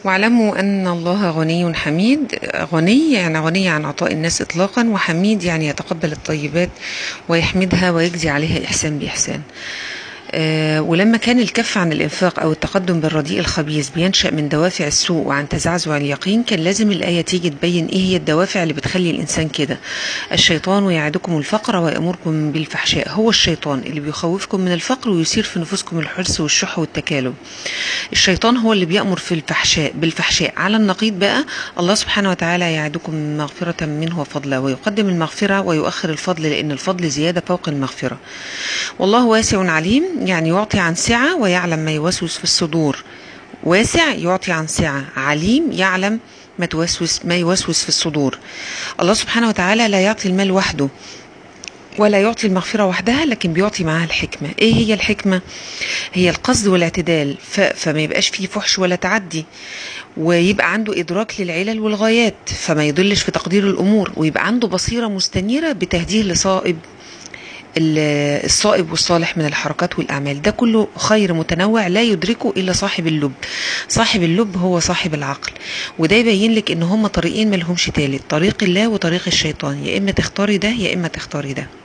واعلموا أن الله غني حميد غني يعني غني عن عطاء الناس إطلاقا وحميد يعني يتقبل الطيبات ويحمدها ويجزي عليها إحسان بإحسان آه، ولما كان الكف عن الإنفاق أو التقدم بالرديء الخبيث بينشأ من دوافع السوء وعن تزعزع اليقين كان لازم الآية تيجي تبين إيه هي الدوافع اللي بتخلي الإنسان كده الشيطان يعدكم الفقر ويأمركم بالفحشاء هو الشيطان اللي بيخوفكم من الفقر ويثير في نفوسكم الحرص والشح والتكالب الشيطان هو اللي بيأمر في الفحشاء بالفحشاء على النقيض بقى الله سبحانه وتعالى يعدكم مغفرة منه وفضلا ويقدم المغفرة ويؤخر الفضل لأن الفضل زيادة فوق المغفرة والله واسع عليم يعني يعطي عن سعة ويعلم ما يوسوس في الصدور واسع يعطي عن سعة عليم يعلم ما توسوس ما يوسوس في الصدور الله سبحانه وتعالى لا يعطي المال وحده ولا يعطي المغفرة وحدها لكن بيعطي معاها الحكمة ايه هي الحكمة هي القصد والاعتدال ف... فما يبقاش فيه فحش ولا تعدي ويبقى عنده إدراك للعلل والغايات فما يضلش في تقدير الأمور ويبقى عنده بصيرة مستنيرة بتهديه لصائب الصائب والصالح من الحركات والأعمال ده كله خير متنوع لا يدركه إلا صاحب اللب صاحب اللب هو صاحب العقل وده يبين لك إن هما طريقين ملهمش تالت طريق الله وطريق الشيطان يا إما تختاري ده يا إما تختاري ده